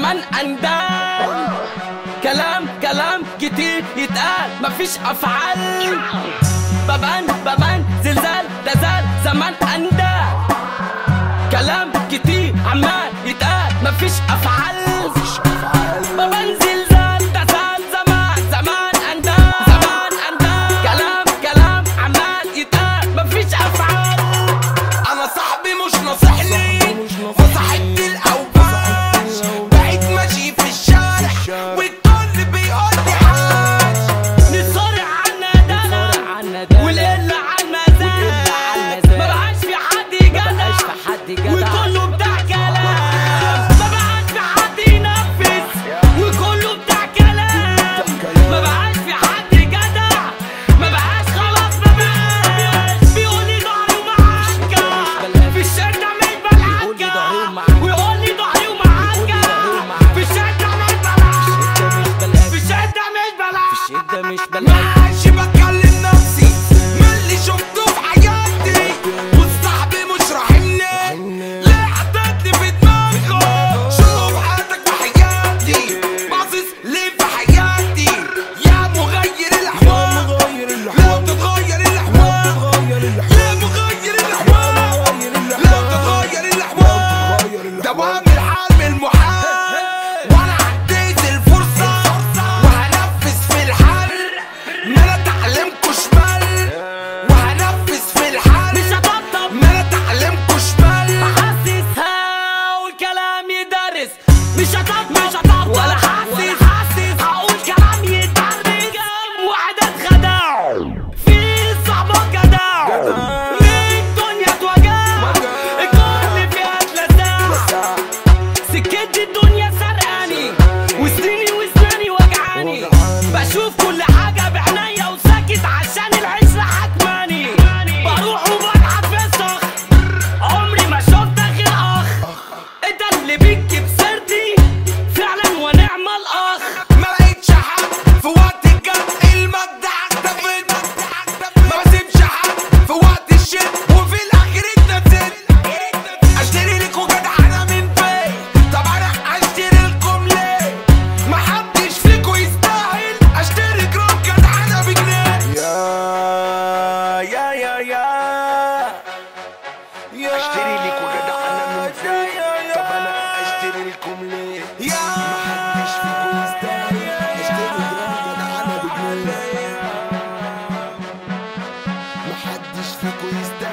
زمان اندال كلام كلام كتير يتقال مفيش افعال ببان ببان زلزال دزال زمان اندال كلام كتير عمال يتقال مفيش افعال ببان زلزال دزال زمان زمان اندال زمان اندال كلام كلام عمال يتقال مفيش افعال انا صاحبي مش ناصحني وصاحبت الاوباش بقيت ماشي في الشارع والكل بيقول لي عاش نتصارع عالندالة والقلة عالمزاج ما بقاش في حد جدع وكله بتاع كلام ما بقاش في حد ينفذ وكله بتاع كلام ما بقاش في حد جدع ما بقاش خلاص ما بقاش بيقول لي ضهري ومعاك في الشدة مش بلعك ويقول لي ضهري ومعاك في الشدة مش بلعك في الشدة مش بلعك ماشي بكلم نفسي من اللي شفته في حياتي وصاحبي مش راحمني ليه حطيتني في دماغه شوف حياتك في حياتي باصص ليه في حياتي يا مغير الاحوال لا تتغير الاحوال يا مغير الاحوال لا تتغير الاحوال دوام الحال من المحال وانا عديت الفرصه وهنفذ في الحل ما انا اتعلمكوا شمال وهنفذ في الحل مش هطبطب ما انا اتعلمكوا شمال حاسسها والكلام يدرس مش هطبطب مش هطبطب ولا حاسس حاسس هقول كلام يتدرس كام واحد اتخدع في صاحبه جدع ليه الدنيا توجع الكل فيها اتلسع سكت الدنيا سرقاني وسنيني وسناني وجعاني بشوف كل حاجة بعينيا وساكت عشان العشرة حكماني بروح وبضحك في الصخر عمري ما شفت غير اخ انت اللي بيكي بسيرتي فعلا ونعم الاخ ما لقيتش حد في وقت الجد المادة اختفت ما بسيبش حد في وقت الشد وفي الاخر اتنسيت اشتري لكوا جدعنة من فين طب انا اشتري لكم ليه ما حدش فيكوا يستاهل اشتري جرام جدعنة بجنيه يا يا يا يا يا اشتري لكوا جدعنة من فين طب انا اشتري لكم ليه يا محدش فيكم يستاهل اشتري جرام جدعنة بجنيه محدش فيكم يستاهل